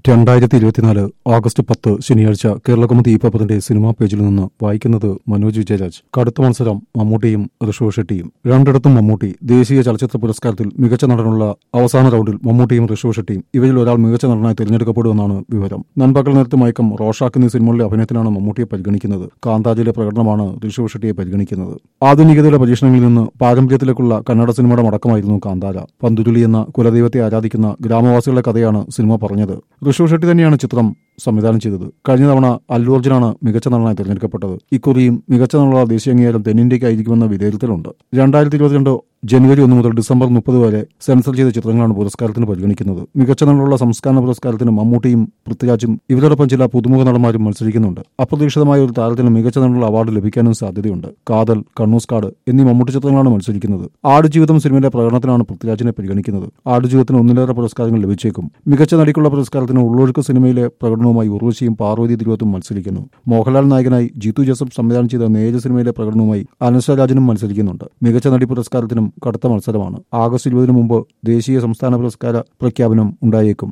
രണ്ടായിരത്തി ഇരുപത്തിനാല് ഓഗസ്റ്റ് പത്ത് ശനിയാഴ്ച കേരളകൗമുദി ഈ പേപ്പറിന്റെ സിനിമാ പേജിൽ നിന്ന് വായിക്കുന്നത് മനോജ് വിജയരാജ് കടുത്ത മത്സരം മമ്മൂട്ടിയും ഋഷഭ് ഷെട്ടിയും രണ്ടിടത്തും മമ്മൂട്ടി ദേശീയ ചലച്ചിത്ര പുരസ്കാരത്തിൽ മികച്ച നടനുള്ള അവസാന റൗണ്ടിൽ മമ്മൂട്ടിയും ഋഷഭ് ഷെട്ടിയും ഇവരിൽ ഒരാൾ മികച്ച നടനായി തിരഞ്ഞെടുക്കപ്പെടുമെന്നാണ് വിവരം നൻപകൽ നേരത്തെ മയക്കം റോഷാക്ക് എന്നീ സിനിമകളിലെ അഭിനയത്തിനാണ് മമ്മൂട്ടിയെ പരിഗണിക്കുന്നത് കാന്താജിലെ പ്രകടനമാണ് ഋഷഭ് ഷെട്ടിയെ പരിഗണിക്കുന്നത് ആധുനികതയുടെ പരീക്ഷണങ്ങളിൽ നിന്ന് പാരമ്പര്യത്തിലേക്കുള്ള കന്നഡ സിനിമയുടെ മടക്കമായിരുന്നു കാന്താര പന്തുരുളി എന്ന കുലദൈവത്തെ ആരാധിക്കുന്ന ഗ്രാമവാസികളുടെ കഥയാണ് സിനിമ പറഞ്ഞത് ഋഷഭ് ഷെട്ടി തന്നെയാണ് ചിത്രം സംവിധാനം ചെയ്തത് കഴിഞ്ഞ തവണ അല്ലു അർജുനാണ് മികച്ച നടനായി തിരഞ്ഞെടുക്കപ്പെട്ടത് ഇക്കുറിയും മികച്ച നടനുള്ള ദേശീയ അംഗീകാരം തെന്നിന്ത്യക്കായിരിക്കുമെന്ന വിലയിരുത്തലുണ്ട് രണ്ടായിരത്തി ഇരുപത്തിരണ്ട് ജനുവരി ഒന്ന് മുതൽ ഡിസംബർ മുപ്പത് വരെ സെൻസർ ചെയ്ത ചിത്രങ്ങളാണ് പുരസ്കാരത്തിന് പരിഗണിക്കുന്നത് മികച്ച നടനുള്ള സംസ്കാര പുരസ്കാരത്തിന് മമ്മൂട്ടിയും പൃഥ്വിരാജും ഇവരോടൊപ്പം ചില പുതുമുഖ നടന്മാരും മത്സരിക്കുന്നുണ്ട് അപ്രതീക്ഷിതമായ ഒരു താരത്തിന് മികച്ച നടനുള്ള അവാർഡ് ലഭിക്കാനും സാധ്യതയുണ്ട് കാതൽ കണ്ണൂസ് കാട് എന്നീ മമ്മൂട്ടി ചിത്രങ്ങളാണ് മത്സരിക്കുന്നത് ആടുജീവിതം സിനിമയുടെ പ്രകടനത്തിനാണ് പൃഥ്വിരാജിനെ പരിഗണിക്കുന്നത് ആടുജീവിതത്തിന് ഒന്നിലേറെ പുരസ്കാരങ്ങൾ ലഭിച്ചേക്കും മികച്ച നടിക്കുള്ള പുരസ്കാരത്തിന് ഉള്ളൊഴുക്ക് സിനിമയിലെ പ്രകടനവുമായി ഉർവശിയും പാർവതി തിരുവത്തും മത്സരിക്കുന്നു മോഹൻലാൽ നായകനായി ജിത്തു ജോസഫ് സംവിധാനം ചെയ്ത നേര് സിനിമയിലെ പ്രകടനവുമായി അനശ്വ രാജനും മത്സരിക്കുന്നുണ്ട് മികച്ച നടി പുരസ്കാരത്തിനും കടുത്ത മത്സരമാണ് ആഗസ്റ്റ് ഇരുപതിനു മുമ്പ് ദേശീയ സംസ്ഥാന പുരസ്കാര പ്രഖ്യാപനം ഉണ്ടായേക്കും